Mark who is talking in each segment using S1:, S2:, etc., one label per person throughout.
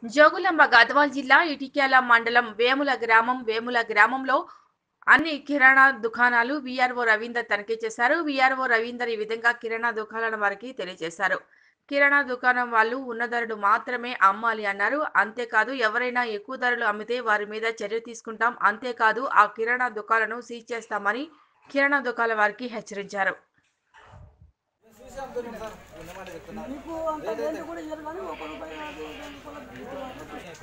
S1: జోగులాంబ గద్వాల్ జిల్లా ఇటిక్యాల మండలం వేముల గ్రామం వేముల గ్రామంలో అన్ని కిరాణా దుకాణాలు వీఆర్ఓ రవీందర్ తనిఖీ చేశారు వీఆర్ఓ రవీందర్ ఈ విధంగా కిరాణా దుకాణాల వారికి తెలియజేశారు కిరాణా దుకాణం వాళ్ళు ఉన్న ధరలు మాత్రమే అమ్మాలి అన్నారు అంతేకాదు ఎవరైనా ఎక్కువ ధరలు అమ్మితే వారి మీద చర్య తీసుకుంటాం అంతేకాదు ఆ కిరాణా దుకాణాలను సీజ్ చేస్తామని కిరాణా దుకాణాల వారికి హెచ్చరించారు
S2: మీకు అంత రేటు కూడా ఇయ్యరు కానీ ఒక రూపాయి అది రెండు రూపాయల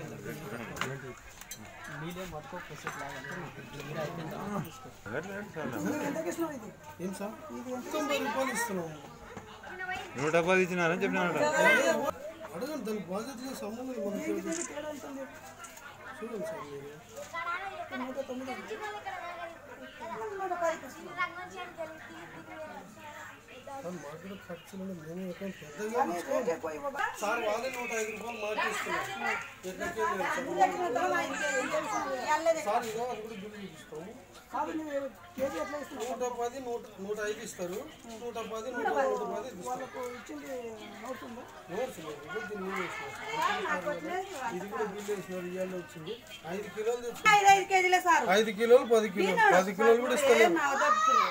S2: ఎంతకి ఇస్తున్నావు ఇది
S3: ఏం సార్ తొంభై రూపాయలు ఇస్తున్నాము
S4: నూట పది ఇచ్చినారని చెప్పినాడు
S3: అడగండి దాని బాధ్యతగా సంబంధం మనకి
S2: దీనికి దీనికి తేడా ఎంత ఉంది
S3: చూడండి సార్ మీరు
S2: నూట తొమ్మిది ఉంది. నూట పదికి ఇస్తున్నావు.
S3: సార్ మాకు కూడా ఖర్చులు మేము ఎక్కడ పెద్దగా ఇచ్చుకోము.
S2: రేట్ ఎక్కువ ఇవ్వగా
S3: సార్ వాళ్ళే నూట ఐదు రూపాయలు మాకు ఇస్తున్నారు ఎక్కడికి వెళ్ళారు సార్
S2: ఎట్లా ఇద్దామా? ఏం తెలుసు? ఇవ్వలేదు.
S3: సార్ ఇదో అది కూడా బిల్లు చూపిస్తాము
S2: కాదు నువ్వు కేజీ ఎట్లా ఇస్తున్నావు
S3: నూట పది నూట నూట ఐదు ఇస్తారు నూట పది నూట నూట పది ఇస్తారు
S2: వాళ్ళకు ఇచ్చింది నోట్స్ ఉందా
S3: నోట్స్ లేదు ఇది దీన్ని ఏం వేసినారు? ఇది కూడా బిల్లు వేసినారు ఇవాళ వచ్చింది ఐదు కిలోలు తెచ్చు
S5: ఐదు ఐదు కేజీలే సార్
S3: ఐదు కిలోలు పది కిలోలు పది కిలోలు కూడా ఇస్తలేరు
S5: నా వద్ద వచ్చింది.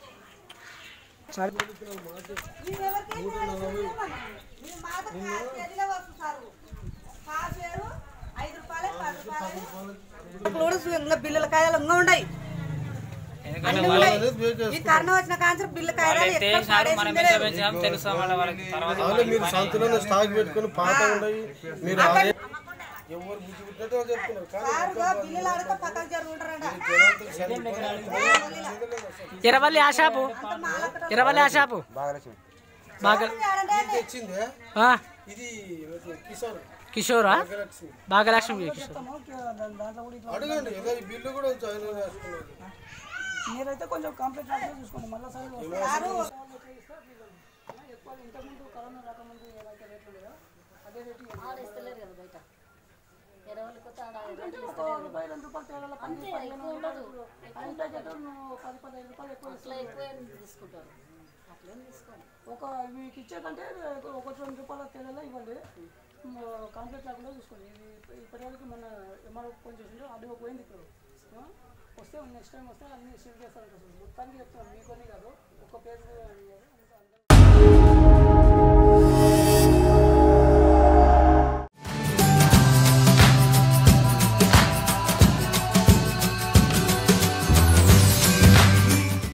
S2: మీరు ఎవరికి
S5: మీరు మాత్రం కాదు కేజీలే వస్తుంది సార్ కాసేరు ఐదు రూపాయలే పది రూపాయలు ఇప్పుడు ఇంకా బిల్లుల కాయలు ఇంకా ఉన్నాయి అన్ని ఉన్నాయి.
S3: అనేది వేకేస్తారు.
S5: ఈ కరోనా వచ్చిన కాన్సర్ బిల్లు కాయలు ఎక్కడ పడేసిందే లేదు.
S6: తెలుసు మళ్ళీ వాళ్ళకి తర్వాత
S3: వాళ్ళే మీరు సంతలోనే స్టాక్ పెట్టుకొని పాత ఉన్నాయి మీరు అదే ఎవరు బుద్ధి పుట్టినట్టు వాళ్ళు చెప్తున్నారు కానీ
S5: సారుగా బిల్లులు ఆడితే పక్కకు జరుగుంటారంట
S3: జనాలతో సరిపోయి
S6: ఇరవల్లి ఆ షాపు ఇరవల్లి ఆ షాపు బాగా
S3: తెచ్చిందే
S6: ఆ,
S3: ఇది కిసాన్
S6: కిషోరా
S3: గెలాక్సీ
S6: భాగ్యలక్ష్మి కిషోర్
S2: దాంట్లో కూడా ఇట్లా
S3: అడగండి ఏదో ఈ బిల్లు కూడా ఆయన వేసుకున్నారు
S2: మీరైతే కొంచెం కంప్లీట్ రాకుండా చూసుకోండి మళ్ళీ సార్ ఎక్కువ ఇంతకుముందు కరోనా రాకముందు ఏదైతే రేట్లు ఉన్నాయో అదే రేటు ఒక రూపాయి రెండు రూపాయలు తేడా పది పదిహేను రూపాయలు ఐదు ప్యాకెట్లు నువ్వు పది పదిహేను రూపాయలు ఎక్కువ ఇస్తున్నావు. ఒక మీకు ఇచ్చే కంటే ఒకటి రెండు రూపాయల తేడాలో ఇవ్వండి కాంప్లీట్ లేకుండా చూసుకోండి ఇది ఇప్పటివరకు మన ఎంఆర్ఓ ఫోన్ చేసిండు అది ఒక పోయింది ఇప్పుడు ఆ? వస్తే నెక్స్ట్ టైం వస్తే అన్ని షిఫ్ట్ చేస్తారంట మొత్తానికి చెప్తున్నాను మీకొని కాదు ఒక పేజ్